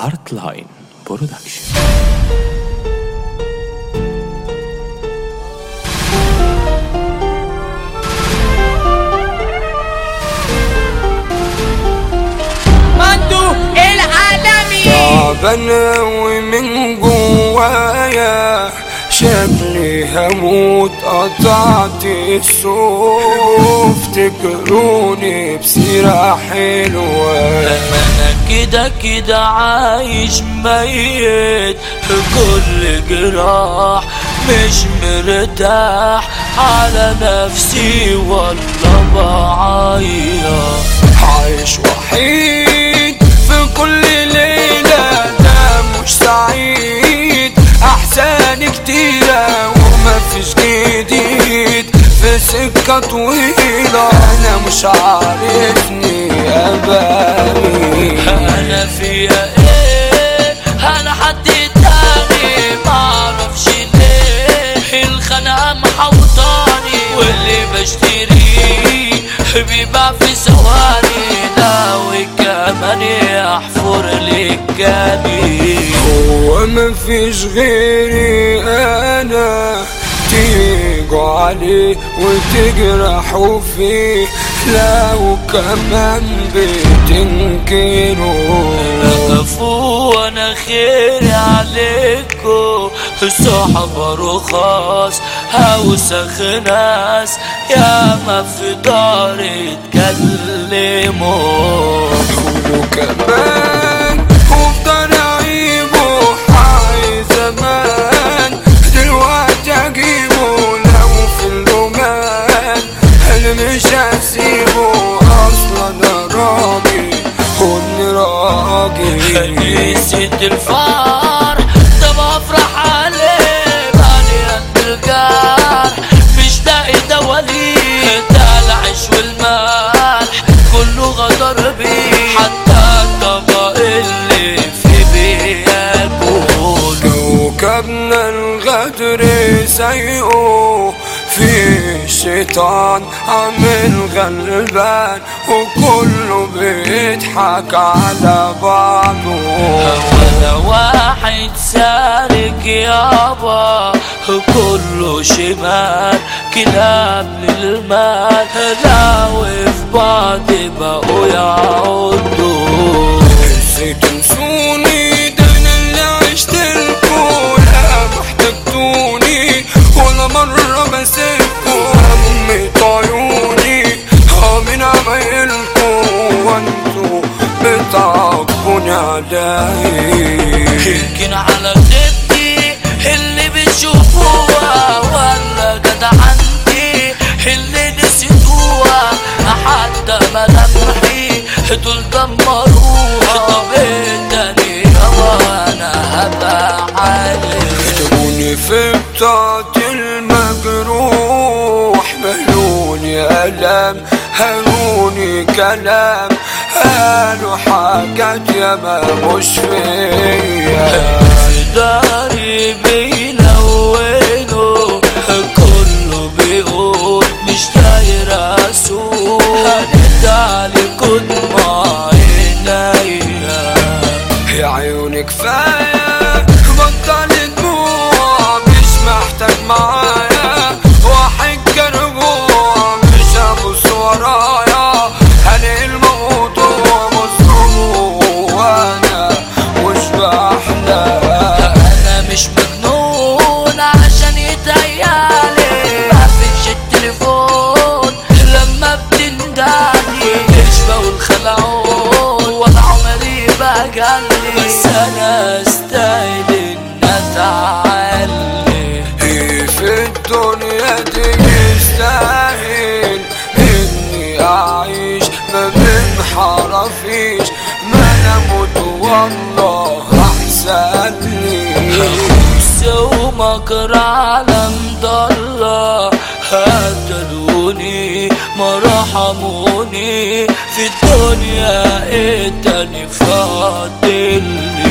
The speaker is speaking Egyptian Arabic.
هارت لاين برودكشن مندو العالمي تعبان ومن جوايا شكلي هموت قطعت الصوف تكروني بسيرة حلوة انا كده كده عايش ميت كل جراح مش مرتاح على نفسي ولا بعيط عايش وحيد في كل ليلة ده مش سعيد أحزان كتيرة وما فيش جديد في سكة طويلة أنا مش عارفني أبالي انا فيها ايه انا حد تاني معرفش ليه الخناقه محوطاني واللي بشتريه بيباع في ثواني لا وكمان يحفر لي الجبين هو مفيش غيري انا تيجوا عليه وتجرحوا فيه لو كمان بتنكروا وقفوا وانا خير عليكم صحب رخاص اوسخ ناس يا ما في دار اتكلموا وكمان وفضل اعيبه حي زمان دلوقتي اجيبه لو في اللومان انا مش هسيبه اصلا انا راجل كن راجل نسيت الفار طب افرح عليه بعد قد الجرح مش لاقي دواليب ده العيش والملح كله غدر بيه حتى الطبق اللي في بياكل كوكبنا الغدر سيئه في الشيطان عامل غلبان وكله بيضحك على بعضه ولا واحد سارق يابا كله شمال كلاب للمال لا وفي بعض بقوا يعودوا ازاي تنسوني ده انا اللي عشتلكوا لا محتاجتوني ولا مرة بسيبكوا امي طيوني اه من عمايلكوا وانتوا بتعاقبوني عليا يمكن على خدي اللي بتشوفوها ولا جدع عندي اللي نسيتوها حتى ملامحي دول دمروها طب التاني وانا هبقى عليك كتبوني في بتاعة المجروح ملوني ألم هلوني كلام قالوا حاجات ياما مش فيا داري بيلونوا كله بيقول مش داير اسوق هنتعلي كن مع عينيا يا عيوني كفاية بطل دموع مش محتاج معايا واحد رجوع مش هبص ورايا انا الموضوع مصروف وانا مش بحلم انا مش مجنون عشان يتهيالي مفيش التليفون لما بتنداني ايش بقول خلعون ولا عمري بقلي بس انا استاهل ان اتعلي ايه في الدنيا دي يستاهل اني اعيش ما بين حرفيش ما انا اموت والله احسن لي ومكر عالم ضل هدلوني ما رحموني في الدنيا التاني فاضل